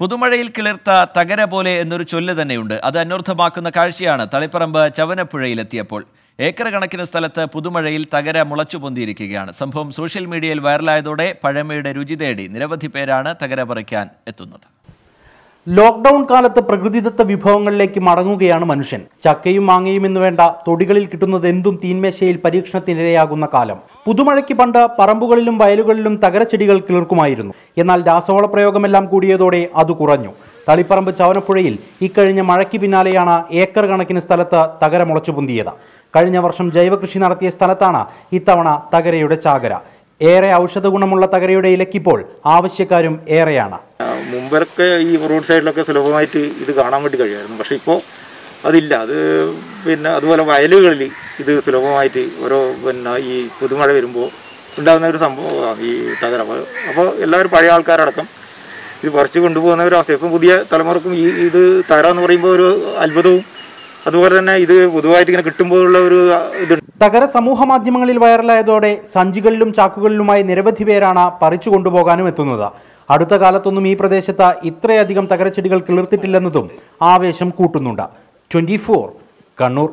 പുതുമഴയിൽ കിളിർത്ത തകര പോലെ എന്നൊരു ചൊല്ല് തന്നെയുണ്ട് അത് അന്വർത്ഥമാക്കുന്ന കാഴ്ചയാണ് തളിപ്പറമ്പ് ചവനപ്പുഴയിലെത്തിയപ്പോൾ ഏക്കർ കണക്കിന് സ്ഥലത്ത് പുതുമഴയിൽ തകര മുളച്ചു പൊന്തിയിരിക്കുകയാണ് സംഭവം സോഷ്യൽ മീഡിയയിൽ വൈറലായതോടെ പഴമയുടെ രുചി തേടി നിരവധി പേരാണ് തകര പറിക്കാൻ എത്തുന്നത് ലോക്ക്ഡൌൺ കാലത്ത് പ്രകൃതിദത്ത വിഭവങ്ങളിലേക്ക് മടങ്ങുകയാണ് മനുഷ്യൻ ചക്കയും മാങ്ങയും എന്ന് വേണ്ട തൊടികളിൽ കിട്ടുന്നത് എന്തും തീന്മേശയിൽ പരീക്ഷണത്തിനിരയാകുന്ന കാലം പുതുമഴയ്ക്ക് പണ്ട് പറമ്പുകളിലും വയലുകളിലും തകരച്ചെടികൾ കിളിർക്കുമായിരുന്നു എന്നാൽ രാസവള പ്രയോഗമെല്ലാം കൂടിയതോടെ അത് കുറഞ്ഞു തളിപ്പറമ്പ് ചവനപ്പുഴയിൽ ഇക്കഴിഞ്ഞ മഴയ്ക്ക് പിന്നാലെയാണ് ഏക്കർ കണക്കിന് സ്ഥലത്ത് തകര മുളച്ചു പൊന്തിയത് കഴിഞ്ഞ വർഷം ജൈവകൃഷി നടത്തിയ സ്ഥലത്താണ് ഇത്തവണ തകരയുടെ ചാകര ഏറെ ഔഷധ ഗുണമുള്ള തകരയുടെ ഇലക്കിപ്പോൾ ആവശ്യക്കാരും ഏറെയാണ് മുമ്പൊക്കെ ഈ റോഡ് സൈഡിലൊക്കെ സുലഭമായിട്ട് ഇത് കാണാൻ വേണ്ടി കഴിയുമായിരുന്നു പക്ഷെ ഇപ്പോൾ അതില്ല അത് പിന്നെ അതുപോലെ വയലുകളിൽ ഇത് സുലഭമായിട്ട് ഓരോ പിന്നെ ഈ പുതുമഴ വരുമ്പോൾ ഉണ്ടാകുന്ന ഒരു സംഭവമാണ് ഈ തകര അപ്പോൾ എല്ലാവരും പഴയ ആൾക്കാരടക്കം ഇത് പറിച്ച് കൊണ്ടുപോകുന്ന ഒരു അവസ്ഥ ഇപ്പം പുതിയ തലമുറക്കും ഈ ഇത് തകര എന്ന് പറയുമ്പോൾ ഒരു അത്ഭുതവും അതുപോലെ തന്നെ ഇത് പൊതുവായിട്ട് ഇങ്ങനെ കിട്ടുമ്പോഴുള്ള ഒരു ഇതുണ്ട് തകര സമൂഹ മാധ്യമങ്ങളിൽ വൈറലായതോടെ സഞ്ചികളിലും ചാക്കുകളിലുമായി നിരവധി പേരാണ് പറിച്ചു കൊണ്ടുപോകാനും എത്തുന്നത് അടുത്ത കാലത്തൊന്നും ഈ പ്രദേശത്ത് ഇത്രയധികം തകരച്ചെടികൾ കിളിർത്തിട്ടില്ലെന്നതും ആവേശം കൂട്ടുന്നുണ്ട് ട്വന്റി കണ്ണൂർ